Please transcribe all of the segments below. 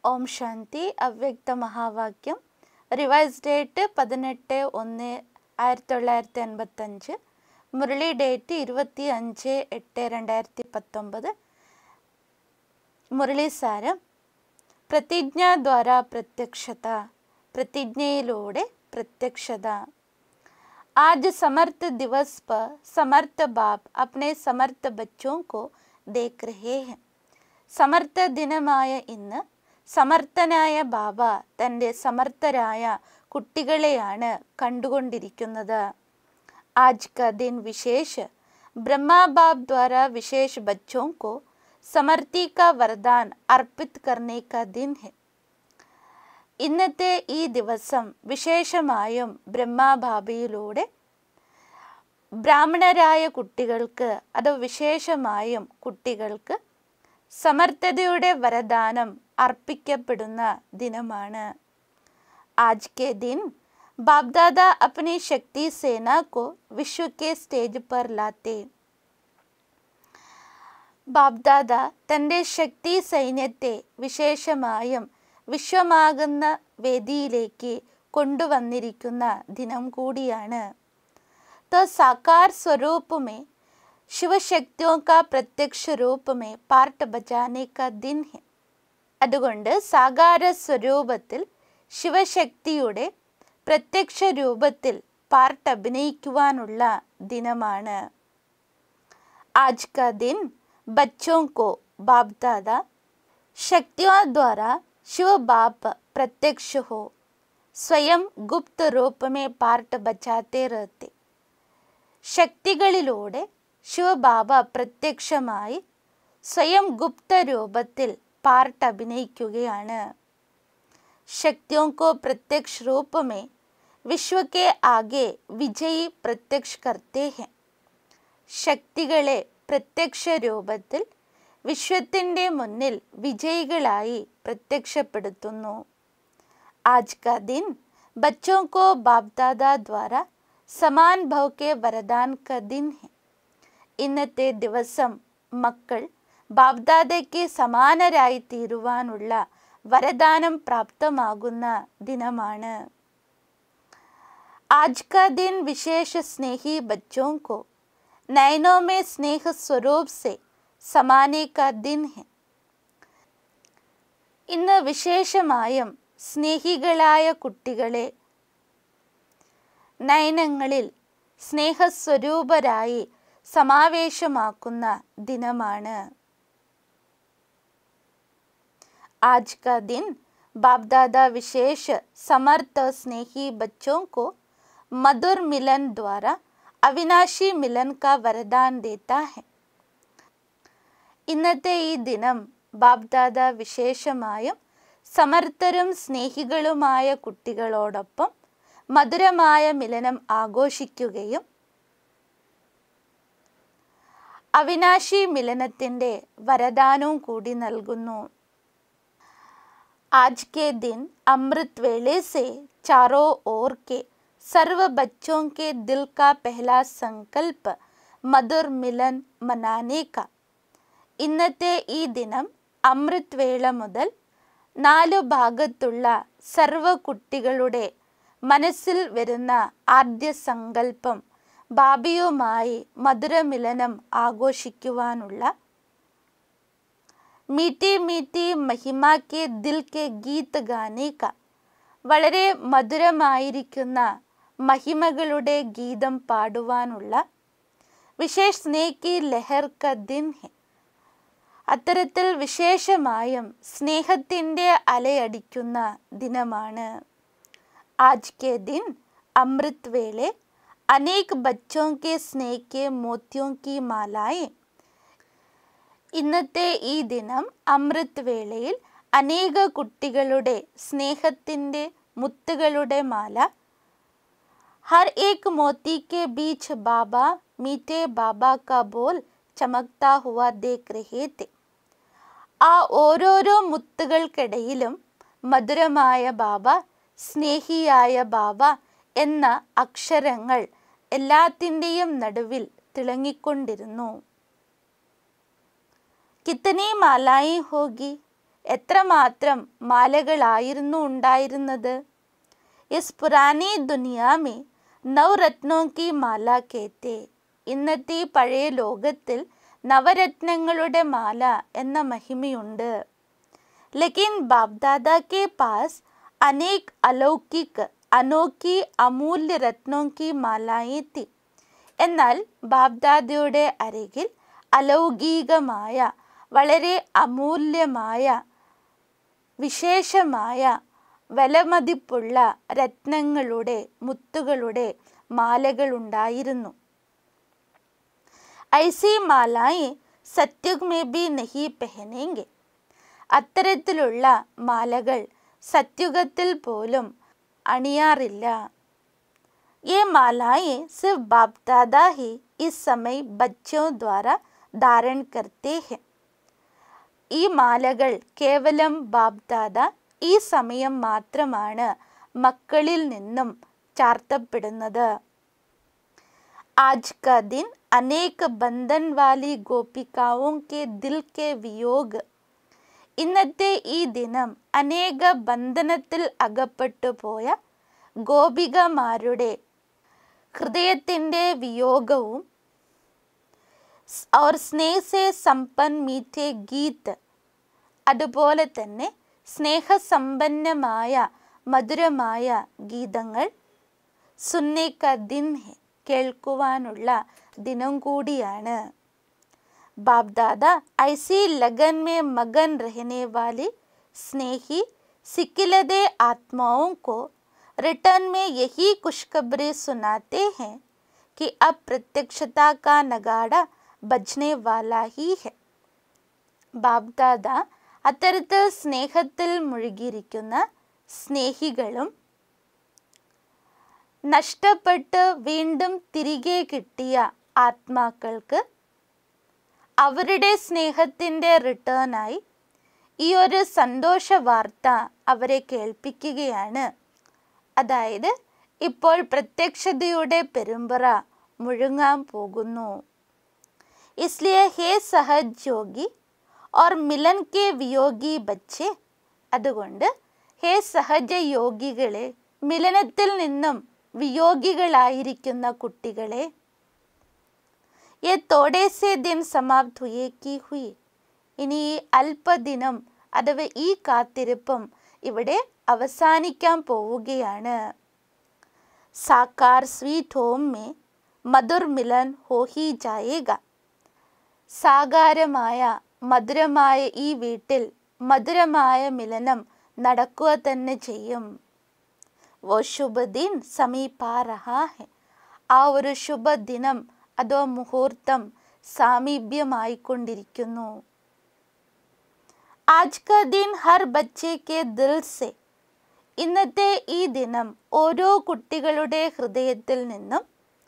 ഓം ശാന്തി അവ്യക്ത മഹാവാക്യം revise date പതിനെട്ട് ഒന്ന് ആയിരത്തി തൊള്ളായിരത്തി എൺപത്തഞ്ച് മുരളി ഡേറ്റ് ഇരുപത്തി അഞ്ച് എട്ട് രണ്ടായിരത്തി പത്തൊമ്പത് മുരളി സാരം പ്രതിജ്ഞാദ്വാര പ്രത്യക്ഷത പ്രതിജ്ഞയിലൂടെ പ്രത്യക്ഷത आज समर्थ दिवस पर समर्थ बाप अपने समर्थ बच्चों को देख रहे हैं സമർത്ഥ ദിനമായ ഇന്ന് സമർത്ഥനായ ബാബ തൻ്റെ സമർത്ഥരായ കുട്ടികളെയാണ് കണ്ടുകൊണ്ടിരിക്കുന്നത് ആജ് ക ദിൻ വിശേഷ് ബ്രഹ്മാ ബാബ് ദ്വാര വിശേഷ് ബच्चों को സമർത്ഥി का वरदान अर्पित करने का दिन है ഇന്നത്തെ ഈ ദിവസം വിശേഷമായും ബ്രഹ്മാഭാബിയിലൂടെ ബ്രാഹ്മണരായ കുട്ടികൾക്ക് അത് വിശേഷമായും കുട്ടികൾക്ക് സമർത്ഥതയുടെ വരദാനം അർപ്പിക്കപ്പെടുന്ന ദിനമാണ് ആജ് കെ ദിൻ ബാബ്ദാദ അപ്പനി ശക്തി സേന കോ വിശ്വ കെ സ്റ്റേജ് പർ ലാത്തെ ബാബ്ദാദ തൻ്റെ ശക്തി സൈന്യത്തെ വിശേഷമായും വിശ്വമാകുന്ന വേദിയിലേക്ക് കൊണ്ടുവന്നിരിക്കുന്ന ദിനം കൂടിയാണ് तो साकार स्वरूप में शिव शक्तियों का प्रत्यक्ष रूप में पार्ट बजाने का दिन है അതുകൊണ്ട് സാകാര സ്വരൂപത്തിൽ ശിവശക്തിയുടെ പ്രത്യക്ഷ രൂപത്തിൽ പാർട്ട് അഭിനയിക്കുവാനുള്ള ദിനമാണ് ആജ് കാ ദിൻ ബच्चों को बाप दादा शक्तियों द्वारा शिव बाप प्रत्यक्ष हो स्वयं गुप्त रूप में पार्ट बचाते रहते ശക്തികളിലൂടെ ശിവബാബ പ്രത്യക്ഷമായി സ്വയം ഗുപ്ത രൂപത്തിൽ പാർട്ട് അഭിനയിക്കുകയാണ് ശക്തിयों को प्रत्यक्ष रूप में विश्व के आगे വിജയി പ്രത്യക്ഷ करते हैं ശക്തികളെ പ്രത്യക്ഷ രൂപത്തിൽ വിശ്വത്തിൻ്റെ മുന്നിൽ വിജയികളായി പ്രത്യക്ഷപ്പെടുത്തുന്നു ആജ് കാ ദിൻ ബच्चों को बाप दादा द्वारा സമാൻ ഭവ് കെ വരദാൻ ക ദിൻ ഹെ ഇന്നത്തെ ദിവസം മക്കൾ ബാബ്ദാദയ്ക്ക് സമാനരായി തീരുവാനുള്ള വരദാനം പ്രാപ്തമാകുന്ന ദിനമാണ് ആജ് ക ദിൻ വിശേഷ സ്നേഹി ബच्चों को നയനോ മേ സ്നേഹ സ്വരൂപ് സെ സമാനെ ക ദിൻ ഹെ ഇന്ന് വിശേഷമായും സ്നേഹികളായ കുട്ടികളെ നയനങ്ങളിൽ സ്നേഹസ്വരൂപരായി സമാവേശമാക്കുന്ന ദിനമാണ് ആജ് കാ ദിൻ ബാബ്ദാദ വിശേഷ സമർത്ഥ സ്നേഹി ബच्चों को मधुर मिलन द्वारा അവിനാശി മിലൻ കാ വരദാൻ ദേത്താ ഹെ ഇന്നത്തെ ഈ ദിനം ബാബ്ദാദ വിശേഷമായും സമർത്ഥരും സ്നേഹികളുമായ കുട്ടികളോടൊപ്പം മധുരമായ മിലനം ആഘോഷിക്കുകയും അവിനാശി മിലനത്തിൻ്റെ വരദാനവും കൂടി നൽകുന്നു ആജ് കെ ദിൻ അമൃത് വേളെ സെ ചാറോ ഓർ കെ സർവ ബच्चों के दिल का पहला संकल्प മധുർ മിലൻ മനാനെ ക ഇന്നത്തെ ഈ ദിനം അമൃത് വേള മുതൽ നാലു ഭാഗത്തുള്ള സർവ കുട്ടികളുടെ മനസ്സിൽ വരുന്ന ആദ്യ സങ്കല്പം ബാബിയുമായി മധുരമിലനം ആഘോഷിക്കുവാനുള്ള മീറ്റി മീറ്റി മഹിമ കെ ദിൽ കെ ഗീത് ഗാനെ ക വളരെ മധുരമായിരിക്കുന്ന മഹിമകളുടെ ഗീതം പാടുവാനുള്ള വിശേഷ് സ്നേഹി ലഹർ ക ദിൻ ഹെ അത്തരത്തിൽ വിശേഷമായും സ്നേഹത്തിൻ്റെ അലയടിക്കുന്ന ദിനമാണ് आज के दिन अमृत वेले अनेक बच्चों के स्नेह के मोतियों की मालाएं ഇന്നത്തെ ഈ ദിനം അമൃത് വേളയിൽ അനേക കുട്ടികളുടെ സ്നേഹത്തിൻ്റെ മുത്തുകളുടെ മാല ഹർ ഏക് മോത്തി കെ ബീച്ച് ബാബ മീറ്റേ ബാബ കാ ബോൽ ചമക്താ ഹുവ ദേഖ് രഹേ തെ ആ ഓരോരോ മുത്തുകൾക്കിടയിലും മധുരമായ ബാബ സ്നേഹിയായ ബാബ എന്ന അക്ഷരങ്ങൾ എല്ലാത്തിൻ്റെയും നടുവിൽ തിളങ്ങിക്കൊണ്ടിരുന്നു കിത്തനി മാലായി ഹോഗി എത്രമാത്രം മാലകളായിരുന്നു ഉണ്ടായിരുന്നത് ഇസ് പുരാനി ദുനിയാമേ നവരത്നോ കി മാല കേത്തെ ഇന്നത്തെ ഈ പഴയ ലോകത്തിൽ നവരത്നങ്ങളുടെ മാല എന്ന മഹിമയുണ്ട് ലെക്കിൻ ബാബ്ദാദ കെ പാസ് അനേക് അലൗകിക് അനോഖി അമൂല്യ രത്നോ കി മാലായെ തി എന്നാൽ ബാബ്ദാദയുടെ അരികിൽ അലൗകികമായ വളരെ അമൂല്യമായ വിശേഷമായ വിലമതിപ്പുള്ള രത്നങ്ങളുടെ മുത്തുകളുടെ മാലകളുണ്ടായിരുന്നു ഐസി മാലായെ സത്യുഗ് മേ ബി നഹി പെഹനേങ്കെ അത്തരത്തിലുള്ള മാലകൾ സത്യുഗത്തിൽ പോലും അണിയാറില്ല ये मालाएं सिर्फ बाप दादा ही इस समय बच्चों द्वारा धारण करते हैं ഈ മാലകൾ കേവലം ബാബ്ദാദ ഈ സമയം മാത്രമാണ് മക്കളിൽ നിന്നും ചാർത്തപ്പെടുന്നത് ആജ് കാ ദിൻ അനേക ബന്ധൻ വാലി ഗോപികാവോ കെ ദിൽ കെ വിയോഗ് ഇന്നത്തെ ഈ ദിനം അനേക ബന്ധനത്തിൽ അകപ്പെട്ടു പോയ ഗോപികമാരുടെ ഹൃദയത്തിൻ്റെ വിയോഗവും और സ്നേഹ സെ സമ്പൻ മീറ്റേ ഗീത് അതുപോലെ തന്നെ സ്നേഹസമ്പന്നമായ മധുരമായ ഗീതങ്ങൾ സുന്നെ ക ദിൻ ഹെ കേൾക്കുവാനുള്ള ദിനം കൂടിയാണ് ബാബ്ദാദ ഐസി ലഗൻ മേ മगन रहने वाले स्नेही सिकिलदे आत्माओं को रिटर्न में यही खुशखबरी सुनाते हैं कि अब प्रत्यक्षता का नगाड़ा बजने वाला ही है ബാബ്ദാദ അത്തരത്തിൽ സ്നേഹത്തിൽ മുഴുകിയിരിക്കുന്ന സ്നേഹികളും നഷ്ടപ്പെട്ട് വീണ്ടും തിരികെ കിട്ടിയ ആത്മാക്കൾക്ക് അവരുടെ സ്നേഹത്തിൻ്റെ റിട്ടേണായി ഈ ഒരു സന്തോഷ വാർത്ത അവരെ കേൾപ്പിക്കുകയാണ് അതായത് ഇപ്പോൾ പ്രത്യക്ഷതയുടെ പെരുമ്പറ മുഴുങ്ങാൻ പോകുന്നു इसलिए हे सहज योगी और മിലൻ കെ വിയോഗി ബച്ചെ അതുകൊണ്ട് ഹേ സഹജ യോഗികളെ മിലനത്തിൽ നിന്നും വിയോഗികളായിരിക്കുന്ന കുട്ടികളെ ये തോടെ സെ ദിൻ സമാപ്ത് ഹുയേ കി ഹുയി ഇനി ഈ അല്പദിനം അഥവാ ഈ കാത്തിരിപ്പും ഇവിടെ അവസാനിക്കാൻ പോവുകയാണ് സാക്കാർ സ്വീറ്റ് ഹോം മേ മധുർ മിലൻ ഹോ ഹി ജായേഗ സാകാരമായ മധുരമായ ഈ വീട്ടിൽ മധുരമായ മിലനം നടക്കുക തന്നെ ചെയ്യും വോ ശുഭദിൻ സമീപാ രഹാ ഹെ ആ ഒരു ശുഭദിനം അതോ മുഹൂർത്തം സാമീപ്യമായിക്കൊണ്ടിരിക്കുന്നു ആജ് ക ദിൻ ഹർ ബച്ചെ കെ ദിൽ സെ ഇന്നത്തെ ഈ ദിനം ഓരോ കുട്ടികളുടെ ഹൃദയത്തിൽ നിന്നും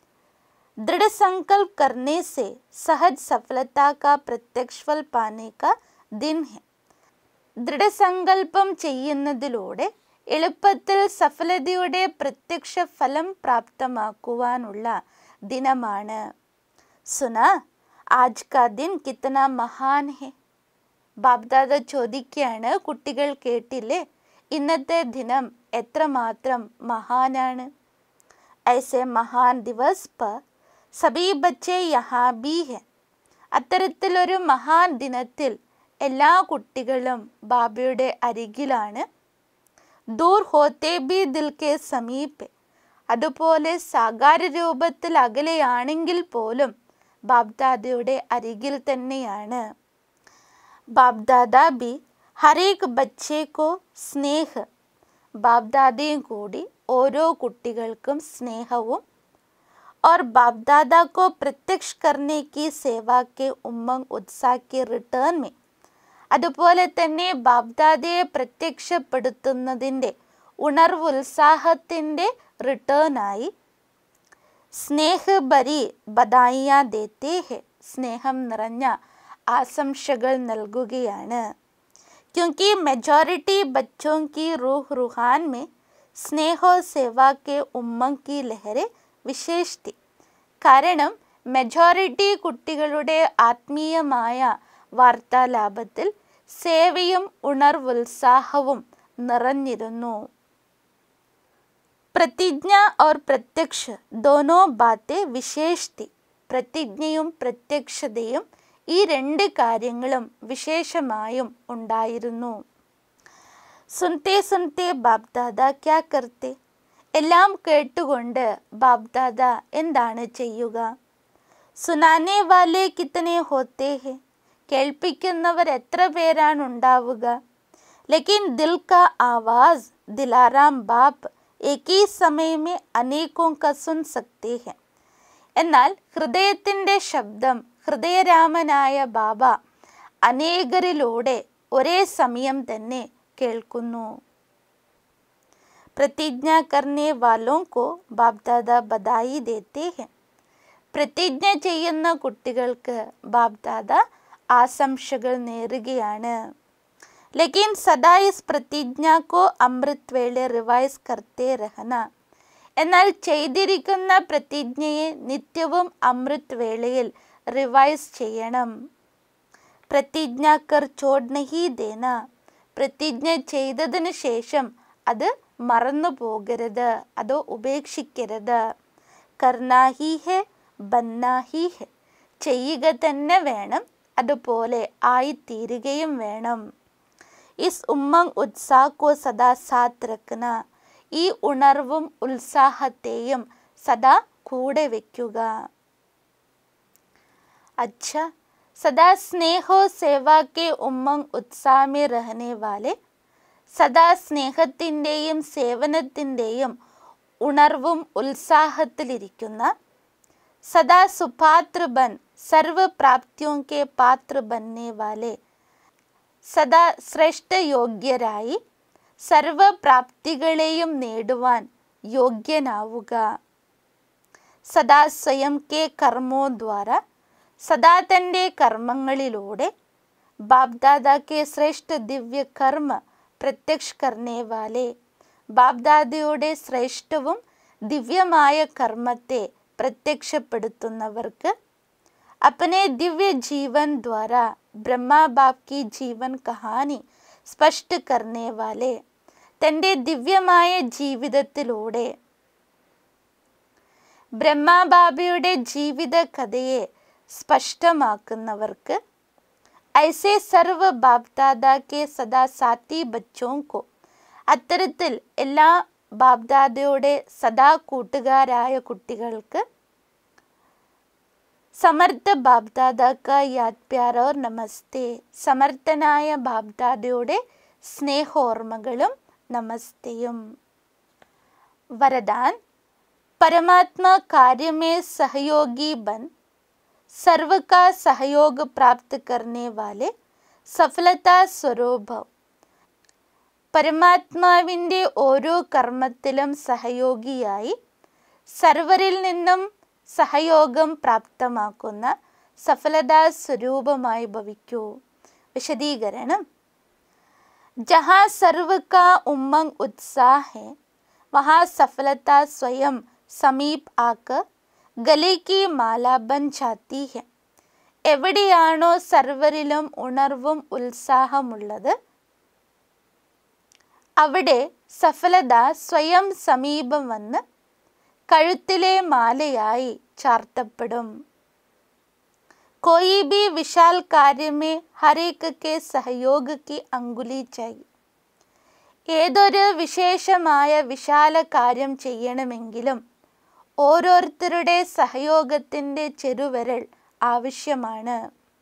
दृढ़ करने से सहज सफलता का प्रत्यक्ष फल पाने का दिन है ദൃഢസങ്കല്പം ചെയ്യുന്നതിലൂടെ എളുപ്പത്തിൽ സഫലതയുടെ പ്രത്യക്ഷ ഫലം പ്രാപ്തമാക്കുവാനുള്ള ദിനമാണ് സുന ആജ് കാ ദിൻ കിത്തന മഹാൻ ഹെ ബാബ്ദാദ ചോദിക്കുകയാണ് കുട്ടികൾ കേട്ടില്ലേ ഇന്നത്തെ ദിനം എത്രമാത്രം മഹാനാണ് ഐസെ മഹാൻ ദിവസ് പർ സബീ ബച്ചെ യഹാ ബി ഹെ അത്തരത്തിലൊരു മഹാൻ ദിനത്തിൽ എല്ലാ കുട്ടികളും ബാബയുടെ അരികിലാണ് ദൂർ ഹോത്തെ ബി ദിൽ കെ സമീപ് അതുപോലെ സാകാര രൂപത്തിൽ അകലെയാണെങ്കിൽ പോലും ബാബ്ദാദയുടെ അരികിൽ തന്നെയാണ് ബാബ്ദാദ ബി ഹരേക് ബച്ചേക്കോ സ്നേഹ് ബാബ്ദാദയും കൂടി ഓരോ കുട്ടികൾക്കും സ്നേഹവും और बाप दादा को प्रत्यक्ष करने की सेवा के उमंग उत्साह के റിട്ടേൺ में അതുപോലെ തന്നെ ബാബ്ദാദയെ പ്രത്യക്ഷപ്പെടുത്തുന്നതിൻ്റെ ഉണർവ് ഉത്സാഹത്തിൻ്റെ റിട്ടേണായി സ്നേഹബരി ബദായിയ ദേത്തേ ഹെ സ്നേഹം നിറഞ്ഞ ആശംസകൾ നൽകുകയാണ് क्योंकि मेजॉरिटी बच्चों की रूह रूहान में स्नेह और सेवा के उमंग की लहरें വിശേഷ് തി കാരണം മെജോറിറ്റി കുട്ടികളുടെ ആത്മീയമായ വാർത്താലാപത്തിൽ സേവയും ഉണർവുത്സാഹവും നിറഞ്ഞിരുന്നു പ്രതിജ്ഞ और പ്രത്യക്ഷ दोनों बातें विशेष थी പ്രതിജ്ഞയും പ്രത്യക്ഷതയും ഈ രണ്ട് കാര്യങ്ങളും വിശേഷമായും ഉണ്ടായിരുന്നു സുൻത്തെ സുൻത്തെ ബാബ്ദാദ ക്യാ കർത്തെ എല്ലാം കേട്ടുകൊണ്ട് ബാബ്ദാദ എന്താണ് ചെയ്യുക സുനാനെ വാലെ കിത്തനെ ഹോത്തെ ഹെ കേൾപ്പിക്കുന്നവർ എത്ര പേരാണ് ഉണ്ടാവുക ലേക്കിൻ ദിൽ കാ ആവാസ് ദിലാറാം ബാപ്പ് ഏക് ഈ സമയമേ അനേകോं का सुन सकते हैं എന്നാൽ ഹൃദയത്തിൻ്റെ ശബ്ദം ഹൃദയരാമനായ ബാബ അനേകരിലൂടെ ഒരേ സമയം തന്നെ കേൾക്കുന്നു പ്രതിജ്ഞ കർണേ വാലോं को ബാബ്ദാദ ബധായി ദേത്തെ हैं പ്രതിജ്ഞ ചെയ്യുന്ന കുട്ടികൾക്ക് ബാബ്ദാദ ആശംസകൾ നേരുകയാണ് ലേക്കിൻ സദാ ഇസ് പ്രതിജ്ഞ കോ അമൃത് വേള റിവൈസ് കർത്തേ രഹന എന്നാൽ ചെയ്തിരിക്കുന്ന പ്രതിജ്ഞയെ നിത്യവും അമൃത് വേളയിൽ റിവൈസ് ചെയ്യണം പ്രതിജ്ഞ കർ ചോട് നഹി ദേന പ്രതിജ്ഞ ചെയ്തതിന് ശേഷം അത് മറന്നു പോകരുത് അതോ ഉപേക്ഷിക്കരുത് കർണാഹി ഹെ ബന്നാഹി ഹെ ചെയ്യുക തന്നെ വേണം അതുപോലെ ആയിത്തീരുകയും വേണം ഇസ് ഉമ്മങ് ഉത്സാഹ് കോ സദാ സാത്ത് രക്കന ഈ ഉണർവും ഉത്സാഹത്തെയും സദാ കൂടെ വയ്ക്കുക അച്ഛ സദാ സ്നേഹോ സേവാ കെ ഉമ്മങ് ഉത്സാഹമേ രഹനെ വാലെ സദാ സ്നേഹത്തിൻ്റെയും സേവനത്തിൻ്റെയും ഉണർവും ഉത്സാഹത്തിലിരിക്കുന്ന സദാ സുപാത്ര ബൻ സർവ പ്രാപ്തിയോं के പാത്ര बनने वाले സദാ ശ്രേഷ്ഠ യോഗ്യരായി സർവപ്രാപ്തികളെയും നേടുവാൻ യോഗ്യനാവുക സദാ സ്വയം കെ കർമ്മോ ദ്വാര സദാ തൻ്റെ കർമ്മങ്ങളിലൂടെ ബാബ്ദാദ കെ ശ്രേഷ്ഠ ദിവ്യ കർമ്മ പ്രത്യക്ഷ കർണേ വാലെ ബാബ്ദാദയുടെ ശ്രേഷ്ഠവും ദിവ്യമായ കർമ്മത്തെ പ്രത്യക്ഷപ്പെടുത്തുന്നവർക്ക് अपने दिव्य जीवन द्वारा ब्रह्मा बाप की जीवन कहानी സ്പഷ്ട करने वाले തൻ്റെ ദിവ്യമായ ജീവിതത്തിലൂടെ ബ്രഹ്മാബാബയുടെ ജീവിത കഥയെ സ്പഷ്ടമാക്കുന്നവർക്ക് ഐസെ സർവ ബാബ്ദാദ കെ സദാ സാത്തി ബച്ചോങ്കോ അത്തരത്തിൽ എല്ലാ ബാബ്ദാദയുടെ സദാ കൂട്ടുകാരായ കുട്ടികൾക്ക് സമർത്ഥ ബാബ്ദാദ യാദ് പ്യാർ ഓർ നമസ്തേ സമർത്ഥനായ ബാബ്ദാദയുടെ സ്നേഹോർമ്മകളും നമസ്തയും വരദാൻ परमात्मा कार्य में सहयोगी बन सर्व का सहयोग प्राप्त करने वाले സഫലതാ സ്വരൂപം പരമാത്മാവിൻ്റെ ഓരോ കർമ്മത്തിലും സഹയോഗിയായി സർവരിൽ നിന്നും സഹയോഗം പ്രാപ്തമാക്കുന്ന സഫലതാ സ്വരൂപമായി ഭവിക്കൂ വിശദീകരണം ജഹാ സർവ കാ ഉമ്മങ് उत्साह है वहाँ सफलता स्वयं समीप आकर गले की माല ബൻ ജാത്തി है എവിടെയാണോ സർവരിലും ഉണർവും ഉത്സാഹമുള്ളത് അവിടെ സഫലത സ്വയം സമീപം വന്ന് കഴുത്തിലെ മാലയായി ചാർത്തപ്പെടും कोई भी विशाल कार्य में हर एक के सहयोग की अंगुली चाहिए ഏതൊരു വിശേഷമായ വിശാല കാര്യം ചെയ്യണമെങ്കിലും ഓരോരുത്തരുടെ സഹയോഗത്തിൻ്റെ ചെറുവിരൽ ആവശ്യമാണ്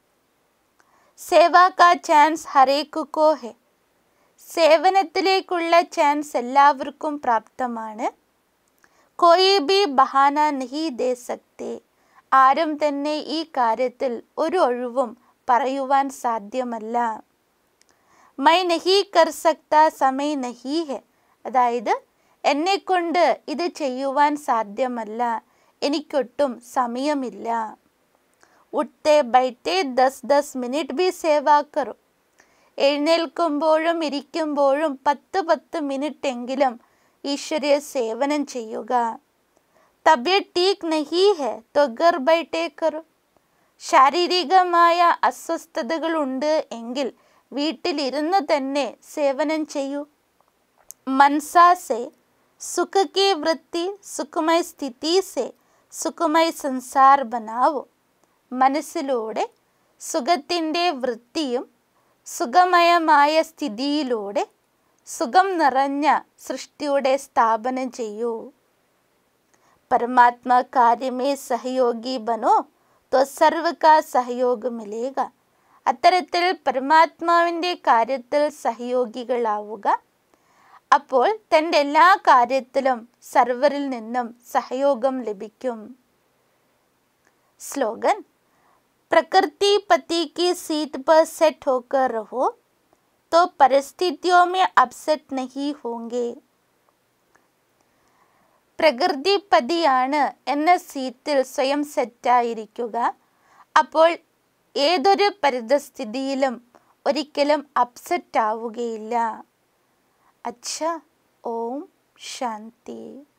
സേവാ കാ ചാൻസ് ഹരേക്കോ ഹെ സേവനത്തിലേക്കുള്ള ചാൻസ് എല്ലാവർക്കും പ്രാപ്തമാണ് കോയി ബി ബഹാന നഹി ദേ സക്തേ ആരും തന്നെ ഈ കാര്യത്തിൽ ഒരു ഒഴിവും പറയുവാൻ സാധ്യമല്ല മൈ നഹി കർ സക്ത സമയ നഹി ഹെ അതായത് എന്നെക്കൊണ്ട് ഇത് ചെയ്യുവാൻ സാധ്യമല്ല എനിക്കൊട്ടും സമയമില്ല ഉട്ടെ ബൈറ്റെ ദസ് ദസ് മിനിറ്റ് ബി സേവാ കറും എഴുന്നേൽക്കുമ്പോഴും ഇരിക്കുമ്പോഴും പത്ത് പത്ത് മിനിറ്റ് എങ്കിലും ഈശ്വര്യ സേവനം ചെയ്യുക തബിയത്ത് ടീക്ക് നഹി ഹെ तो घर बैठे करो ശാരീരികമായ അസ്വസ്ഥതകളുണ്ട് എങ്കിൽ വീട്ടിലിരുന്ന് തന്നെ സേവനം ചെയ്യൂ मनसा से सुख की वृत्ति सुखमय സ്ഥിതി से സുഖമയ സംസാർ ബനാവോ മനസ്സിലൂടെ സുഖത്തിൻ്റെ വൃത്തിയും സുഖമയമായ സ്ഥിതിയിലൂടെ സുഖം നിറഞ്ഞ സൃഷ്ടിയുടെ സ്ഥാപനം ചെയ്യൂ परमात्मा कार्य में सहयोगी बनो तो सर्व का सहयोग मिलेगा അത്തരത്തിൽ പരമാത്മാവിൻ്റെ കാര്യത്തിൽ സഹയോഗികളാവുക അപ്പോൾ തൻ്റെ എല്ലാ കാര്യത്തിലും സർവരിൽ നിന്നും സഹയോഗം ലഭിക്കും स्लोगन प्रकृति पति की सीट पर सेट होकर रहो तो परिस्थितियों में अपसेट नहीं होंगे പ്രകൃതിപതിയാണ് എന്ന സീറ്റിൽ സ്വയം സെറ്റായിരിക്കുക അപ്പോൾ ഏതൊരു പരിതസ്ഥിതിയിലും ഒരിക്കലും അപ്സെറ്റ് ആവുകയില്ല അച്ഛ ഓം ശാന്തി